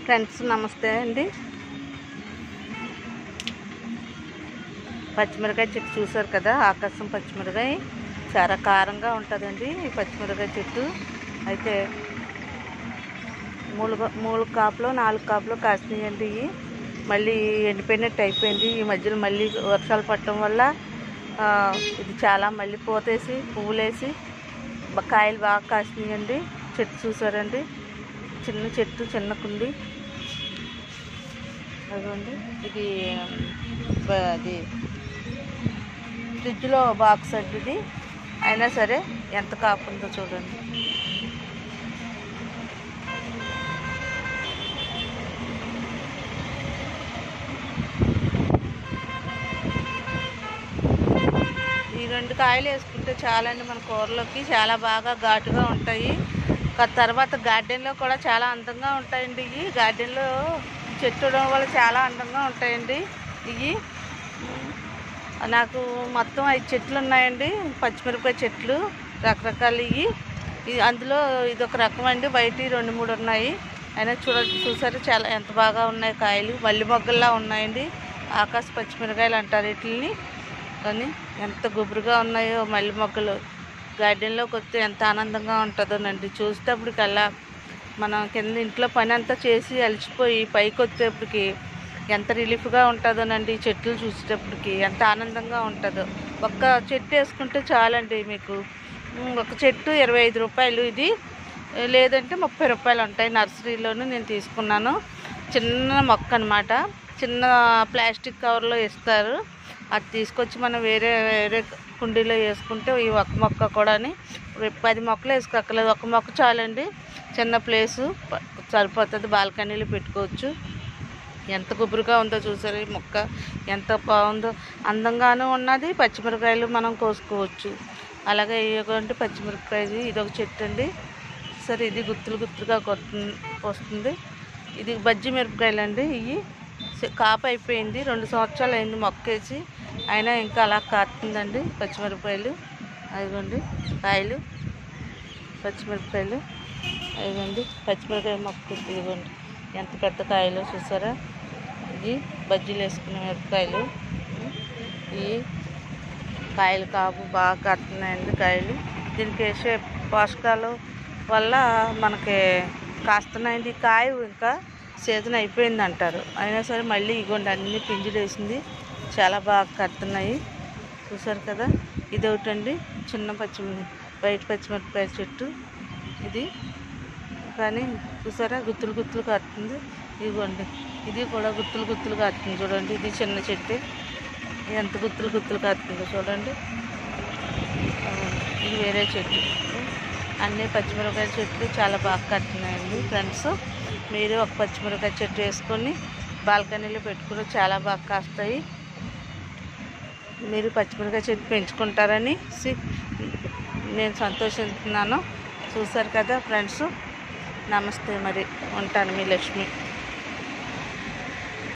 friends నమస్తే అండి పచ్చిమిరకాయ చెట్టు చూసారు కదా ఆకాశం పచ్చిమిరకాయ చాలా కారంగా ఉంటుందండి ఈ పచ్చిమిరకాయ చెట్టు అయితే మూడు మూడు కాపులు నాలుగు కాపులు కాసినాయండి ఇవి మళ్ళీ ఎండిపోయినట్టు అయిపోయింది ఈ మధ్యలో మళ్ళీ వర్షాలు పడటం వల్ల ఆ, ఇది చాలా మళ్ళీ పోతేసి పువ్వులేసి బ- కాయలు బాగా కాసినాయండి చెట్టు చూసారండి చిన్న చెట్టు చిన్న కుండి అదిగోండి ఇది బ- అది ఫ్రిడ్జ్లో బాక్స్ అండి ఇది అయినా సరే ఎంత కాపుందో చూడండి ఈ రెండు కాయలు వేసుకుంటే చాలండి మన కూరలోకి చాలా బాగా ఘాటుగా ఉంటాయి క- తర్వాత గార్డెన్లో కూడా చాలా అందంగా ఉంటాయండి ఇవి గార్డెన్లో చెట్టు ఉండడం వల్ల చాలా అందంగా ఉంటాయండి ఇవి నాకు మొత్తం ఐదు చెట్లు ఉన్నాయండి పచ్చిమిరపకాయ చెట్లు రకరకాల ఇవి ఇది అందులో ఇది ఒక రకం అండి బయట రెండు మూడు ఉన్నాయి అయినా చూడ చూసారు చాలా ఎంత బాగా ఉన్నాయి కాయలు మల్లి మొగ్గల్లా ఉన్నాయండి ఆకాశ పచ్చిమిరకాయలు అంటారు వీటిని కానీ ఎంత గుబురుగా ఉన్నాయో మల్లి మొగ్గలు గార్డెన్లోకి వస్తే ఎంత ఆనందంగా ఉంటుందోనండి చూసేటప్పటికల్లా మనం కింద ఇంట్లో పని అంతా చేసి అలసిపోయి పైకి వచ్చేటప్పటికి ఎంత రిలీఫ్గా ఉంటుందోనండి ఈ చెట్లు చూసేటప్పటికి ఎంత ఆనందంగా ఉంటుందో ఒక్క చెట్టు వేసుకుంటే చాలండి మీకు ఉమ్, ఒక చెట్టు ఇరవై ఐదు రూపాయలు ఇది లేదంటే ముప్పై రూపాయలు ఉంటాయి నర్సరీలోను నేను తీసుకున్నాను చిన్న మొక్క అనమాట చిన్న ప్లాస్టిక్ కవర్లో ఇస్తారు అది తీసుకొచ్చి మనం వేరే వేరే కుండీలో వేసుకుంటే ఈ ఒక్క మొక్క కూడా పది మొక్కలు వేసుకోక్కర్లేదు ఒక మొక్క చాలండి చిన్న ప్లేసు ప- సరిపోతుంది బాల్కనీలో పెట్టుకోవచ్చు ఎంత గుబురుగా ఉందో చూసారు ఈ మొక్క ఎంత బాగుందో అందంగానూ ఉన్నది పచ్చిమిరకాయలు మనం కోసుకోవచ్చు అలాగే ఇవ్వండి పచ్చిమిరపకాయలు ఇది ఒక చెట్టు అండి సరే ఇది గుత్తులు గుత్తులుగా కొట్టు- వస్తుంది ఇది బజ్జి మిరపకాయలు అండి ఇవి కాపు అయిపోయింది రెండు సంవత్సరాలు అయింది మొక్కేసి అయినా ఇంకా అలా కాస్తుందండి పచ్చిమిరపకాయలు అదిగోండి కాయలు పచ్చిమిరపకాయలు అదిగోండి పచ్చిమిరపకాయ మొక్క ఇదిగోండి ఎంత పెద్ద కాయలు చూసారా ఇది బజ్జీలు వేసుకునే మిరపకాయలు ఈ కాయలు కాపు బాగా కడుతున్నాయండి కాయలు దీనికి వేసే పోషకాలు వల్ల మనకి కాస్తున్నాయండి ఈ కాయ ఇంకా సీజన్ అయిపోయింది అంటారు అయినా సరే మళ్ళీ ఇగోండి అన్ని పింజులు వేసింది చాలా బాగా కడుతున్నాయి చూసారు కదా ఇది ఒకటండి చిన్న పచ్చిమి వైట్ పచ్చిమిరపకాయ చెట్టు ఇది కానీ చూసారా గుత్తులు గుత్తులు కడుతుంది ఇదిగోండి ఇది కూడా గుత్తులు గుత్తులు కడుతుంది చూడండి ఇది చిన్న చెట్టు ఎంత గుత్తులు గుత్తులు కడుతుందో చూడండి ఆ, ఇది వేరే చెట్టు అన్ని పచ్చిమిరపకాయ చెట్లు చాలా బాగా కడుతున్నాయండి ఫ్రెండ్స్ మీరు ఒక పచ్చిమిరపకాయ చెట్టు వేసుకొని బాల్కనీలో పెట్టుకుని చాలా బాగా కాస్తాయి మీరు పచ్చిమిరపకాయ చెట్టు పెంచుకుంటారని సి- నేను సంతోషిస్తున్నాను చూసారు కదా ఫ్రెండ్స్ నమస్తే మరి ఉంటాను మీ లక్ష్మి